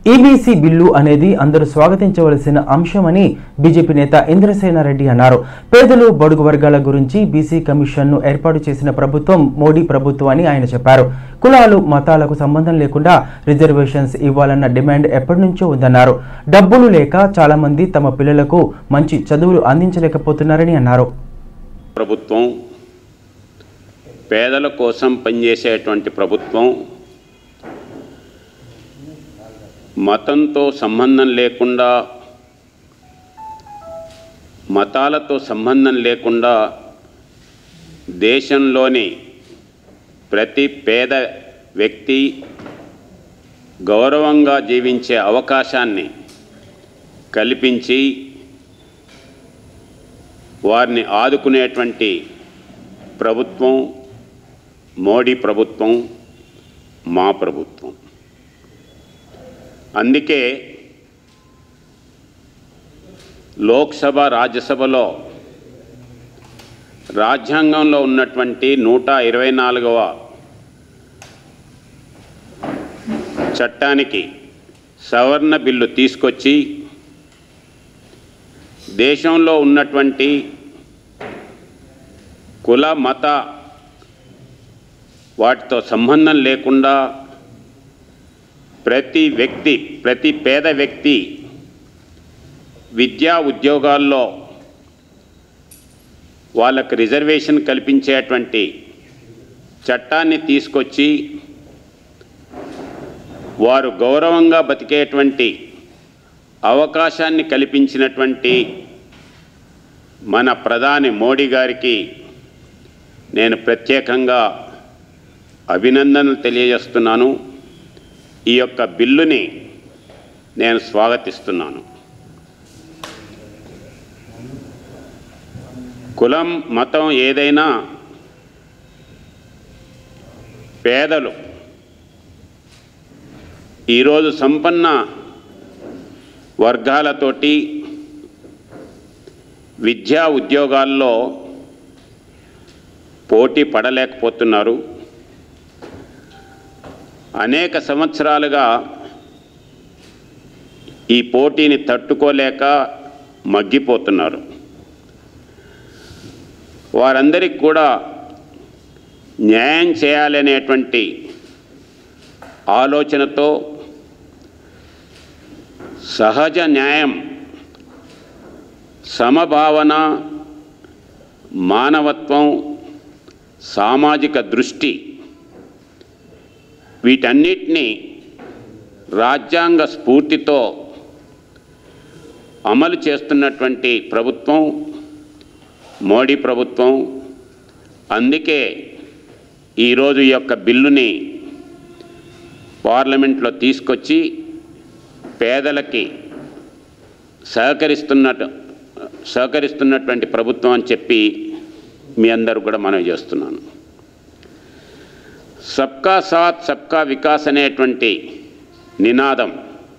EBC bill అనేది అందరూ స్వాగతించవలసిన అంశమని బీజేపీ నేత ఇంద్రసేనారెడ్డి అన్నారు పేదలు బడుగు వర్గాల గురించి బీసీ కమిషన్ను ఏర్పాటు చేసిన ప్రభుత్వం మోడీ ప్రభుత్వం అని ఆయన చెప్పారు కులాలు మతాలకు సంబంధం లేకుండా రిజర్వేషన్స్ ఇవ్వాలన్న డిమాండ్ ఎప్పటి నుంచో ఉందన్నారు డబ్బులు లేక చాలా మంది తమ పిల్లలకు మంచి చదువులు అందించలేకపోతున్నారని అన్నారు ప్రభుత్వం పేదల కోసం పనిచేసేటువంటి ప్రభుత్వం మతంతో సంబంధం లేకుండా మతాలతో సంబంధం లేకుండా దేశంలోని ప్రతి పేద వ్యక్తి గౌరవంగా జీవించే అవకాశాన్ని కల్పించి వారిని ఆదుకునేటువంటి ప్రభుత్వం మోడీ ప్రభుత్వం మా ప్రభుత్వం అందుకే లోక్సభ రాజ్యసభలో రాజ్యాంగంలో ఉన్నటువంటి నూట ఇరవై నాలుగవ చట్టానికి సవరణ బిల్లు తీసుకొచ్చి దేశంలో ఉన్నటువంటి కుల మత వాటితో సంబంధం లేకుండా ప్రతి వ్యక్తి ప్రతి పేద వ్యక్తి విద్యా ఉద్యోగాల్లో వాళ్ళకు రిజర్వేషన్ కల్పించేటువంటి చట్టాన్ని తీసుకొచ్చి వారు గౌరవంగా బతికేటువంటి అవకాశాన్ని కల్పించినటువంటి మన ప్రధాని మోడీ గారికి నేను ప్రత్యేకంగా అభినందనలు తెలియజేస్తున్నాను ఈ యొక్క బిల్లుని నేను స్వాగతిస్తున్నాను కులం మతం ఏదైనా పేదలు ఈరోజు సంపన్న వర్గాలతోటి విద్యా ఉద్యోగాల్లో పోటీ పడలేకపోతున్నారు అనేక సంవత్సరాలుగా ఈ పోటీని తట్టుకోలేక మగ్గిపోతున్నారు వారందరికి కూడా న్యాయం చేయాలనేటువంటి ఆలోచనతో సహజ న్యాయం సమభావన మానవత్వం సామాజిక దృష్టి వీటన్నిటినీ రాజ్యాంగ స్ఫూర్తితో అమలు చేస్తున్నటువంటి ప్రభుత్వం మోడీ ప్రభుత్వం అందుకే ఈరోజు ఈ యొక్క బిల్లుని పార్లమెంట్లో తీసుకొచ్చి పేదలకి సహకరిస్తున్నట్టు సహకరిస్తున్నటువంటి ప్రభుత్వం అని చెప్పి మీ అందరూ కూడా మనవి చేస్తున్నాను సబ్కా సాత్ సబ్కా వికాస్ అనేటువంటి నినాదం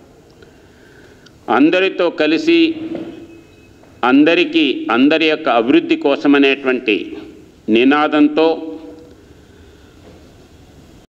అందరితో కలిసి అందరికీ అందరి యొక్క అభివృద్ధి కోసమనేటువంటి నినాదంతో